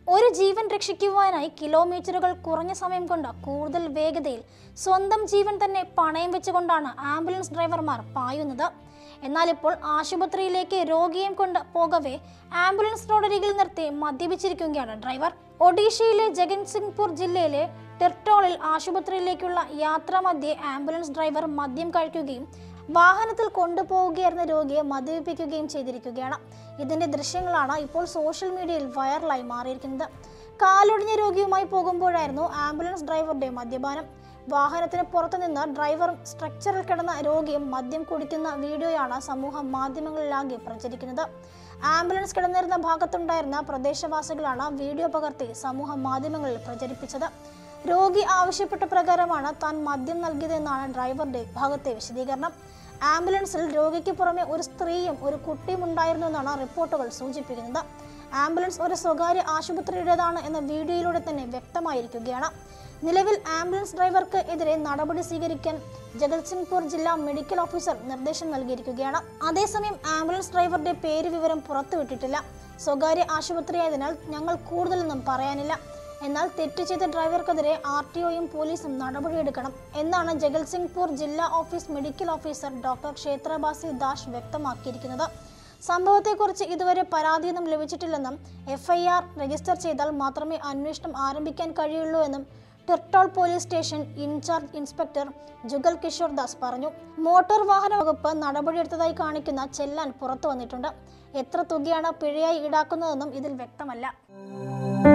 ഒരു ജീവൻ രക്ഷിക്കുവാനായി കിലോമീറ്ററുകൾ കുറഞ്ഞ സമയം കൊണ്ട് കൂടുതൽ വേഗതയിൽ സ്വന്തം ജീവൻ തന്നെ പണയം വെച്ചുകൊണ്ടാണ് ആംബുലൻസ് ഡ്രൈവർമാർ പായുന്നത് എന്നാൽ ഇപ്പോൾ ആശുപത്രിയിലേക്ക് രോഗിയും കൊണ്ട് പോകവേ ആംബുലൻസ് റോഡരികിൽ നിർത്തി മദ്യപിച്ചിരിക്കുകയാണ് ഡ്രൈവർ ഒഡീഷയിലെ ജഗൻസിംഗ്പൂർ ജില്ലയിലെ ടെർട്ടോളിൽ ആശുപത്രിയിലേക്കുള്ള യാത്രാമധ്യേ ആംബുലൻസ് ഡ്രൈവർ മദ്യം കഴിക്കുകയും വാഹനത്തിൽ കൊണ്ടുപോവുകയായിരുന്ന രോഗിയെ മദ്യപിപ്പിക്കുകയും ചെയ്തിരിക്കുകയാണ് ഇതിന്റെ ദൃശ്യങ്ങളാണ് ഇപ്പോൾ സോഷ്യൽ മീഡിയയിൽ വൈറലായി മാറിയിരിക്കുന്നത് കാലൊടിഞ്ഞ രോഗിയുമായി പോകുമ്പോഴായിരുന്നു ആംബുലൻസ് ഡ്രൈവറുടെ മദ്യപാനം വാഹനത്തിന് പുറത്തുനിന്ന് ഡ്രൈവറും സ്ട്രക്ചറിൽ കിടന്ന രോഗിയും മദ്യം കുടിക്കുന്ന വീഡിയോയാണ് സമൂഹ മാധ്യമങ്ങളിലാകെ പ്രചരിക്കുന്നത് ആംബുലൻസ് കിടന്നിരുന്ന ഭാഗത്തുണ്ടായിരുന്ന പ്രദേശവാസികളാണ് വീഡിയോ പകർത്തി സമൂഹ മാധ്യമങ്ങളിൽ പ്രചരിപ്പിച്ചത് രോഗി ആവശ്യപ്പെട്ട പ്രകാരമാണ് താൻ മദ്യം നൽകിയതെന്നാണ് ഡ്രൈവറുടെ ഭാഗത്തെ വിശദീകരണം ആംബുലൻസിൽ രോഗിക്ക് പുറമെ ഒരു സ്ത്രീയും ഒരു കുട്ടിയും ഉണ്ടായിരുന്നു എന്നാണ് റിപ്പോർട്ടുകൾ സൂചിപ്പിക്കുന്നത് ആംബുലൻസ് ഒരു സ്വകാര്യ ആശുപത്രിയുടേതാണ് എന്ന വീഡിയോയിലൂടെ തന്നെ വ്യക്തമായിരിക്കുകയാണ് നിലവിൽ ആംബുലൻസ് ഡ്രൈവർക്ക് എതിരെ നടപടി സ്വീകരിക്കാൻ ജഗത്സിംഗ്പൂർ ജില്ലാ മെഡിക്കൽ ഓഫീസർ നിർദ്ദേശം നൽകിയിരിക്കുകയാണ് അതേസമയം ആംബുലൻസ് ഡ്രൈവറുടെ പേര് വിവരം പുറത്തുവിട്ടിട്ടില്ല സ്വകാര്യ ആശുപത്രിയായതിനാൽ ഞങ്ങൾ കൂടുതലൊന്നും പറയാനില്ല എന്നാൽ തെറ്റ് ചെയ്ത ഡ്രൈവർക്കെതിരെ ആർ ടി ഒയും പോലീസും നടപടിയെടുക്കണം എന്നാണ് ജഗത്സിംഗ്പൂർ ജില്ലാ office medical officer doctor Kshetrabasi Das വ്യക്തമാക്കിയിരിക്കുന്നത് സംഭവത്തെക്കുറിച്ച് ഇതുവരെ പരാതിയൊന്നും ലഭിച്ചിട്ടില്ലെന്നും എഫ്ഐആർ രജിസ്റ്റർ ചെയ്താൽ മാത്രമേ അന്വേഷണം ആരംഭിക്കാൻ കഴിയുള്ളൂ എന്നും Tirtol police station in-charge inspector Jugal Kishore Das പറഞ്ഞു മോട്ടോർ വാഹന വകുപ്പ് നടപടിയെടുത്തതായി കാണിക്കുന്ന ചെല്ലാൻ പുറത്തു വന്നിട്ടുണ്ട് എത്ര തുകയാണ് പിഴയായി ഈടാക്കുന്നതെന്നും ഇതിൽ വ്യക്തമല്ല